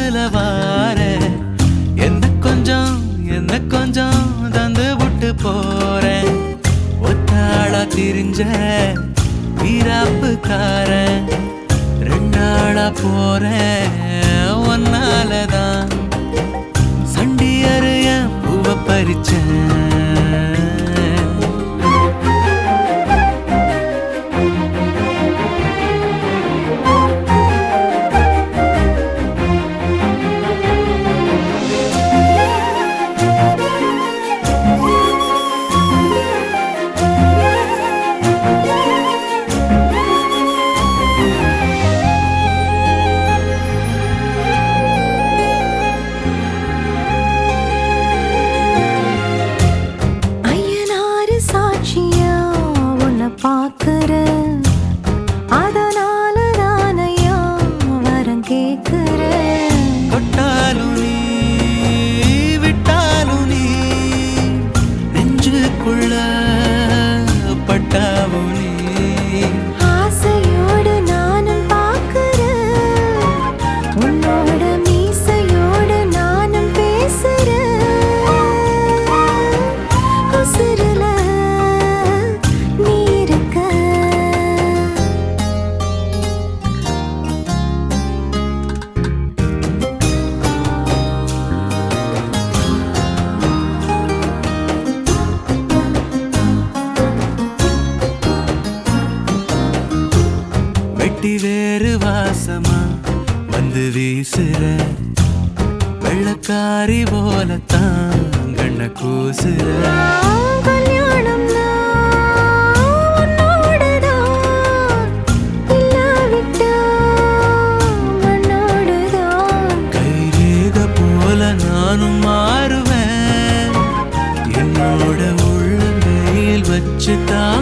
காத்துல வார என்ன கொஞ்சம் என்ன கொஞ்சம் தந்து விட்டு போறேன் ஒத்தாளா திரிஞ்ச வீராப்புக்காரன் ரெண்டாளா போறேன் ஒன்னாலதான் சண்டியரு என் பூவ பறிச்சேன் ஐயனாரு சாட்சியா உன்னை பார்க்கிறேன் அதனால தானையா வரம் கேட்கிறேன் தொட்டாலும் நீ விட்டாலும் நீ நெஞ்சுக்குள்ள பட்டாவும் நீ ஆசையோடு நானும் பார்க்கிறேன் உன்னோட மீசையோடு நானும் பேசுறேன் உசுருல நீ இருக்க வெட்டி வேறு வாசமா வந்து வீசுற வெள்ளக்காரி போலத்தான் கண்ண கூசுற கல்யாணம்னா உன்னோடுதான் இல்லாவிட்டா மண்ணோடுதான் கைரேக போல நானும் மாறுவேன் என்னோட உள்ள வெயில் வச்சு தான்